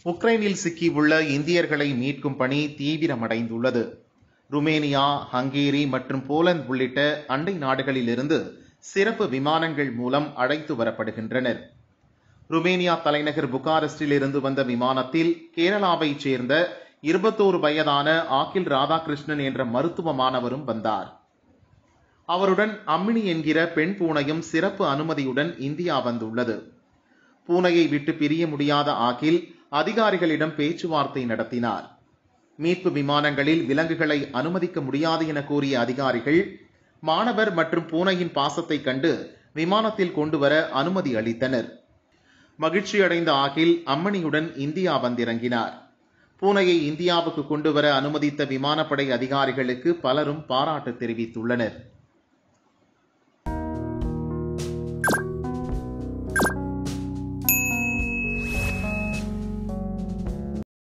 உக்ரைனில் சிக்கியுள்ள இந்தியர்களை மீட்கும் பணி தீவிரமடைந்துள்ளது ருமேனியா ஹங்கேரி மற்றும் போலந்து உள்ளிட்ட அண்டை நாடுகளிலிருந்து சிறப்பு விமானங்கள் மூலம் அழைத்து வரப்படுகின்றனர் ருமேனியா தலைநகர் புகாரெஸ்டில் இருந்து வந்த விமானத்தில் கேரளாவைச் சேர்ந்த இருபத்தோரு வயதான ஆக்கில் ராதாகிருஷ்ணன் என்ற மருத்துவ மாணவரும் வந்தார் அவருடன் அம்மினி என்கிற பெண் பூனையும் சிறப்பு அனுமதியுடன் இந்தியா வந்துள்ளது பூனையை விட்டு பிரிய முடியாத ஆகில் அதிகாரிகளிடம் பேச்சுவார்த்தை நடத்தினார் மீட்பு விமானங்களில் விலங்குகளை அனுமதிக்க முடியாது என கூறிய அதிகாரிகள் மாணவர் மற்றும் பூனையின் பாசத்தை கண்டு விமானத்தில் கொண்டு வர அனுமதி அளித்தனர் மகிழ்ச்சியடைந்த ஆகில் அம்மணியுடன் இந்தியா வந்திறங்கினார் பூனையை இந்தியாவுக்கு கொண்டு வர அனுமதித்த விமானப்படை அதிகாரிகளுக்கு பலரும் பாராட்டு தெரிவித்துள்ளனர்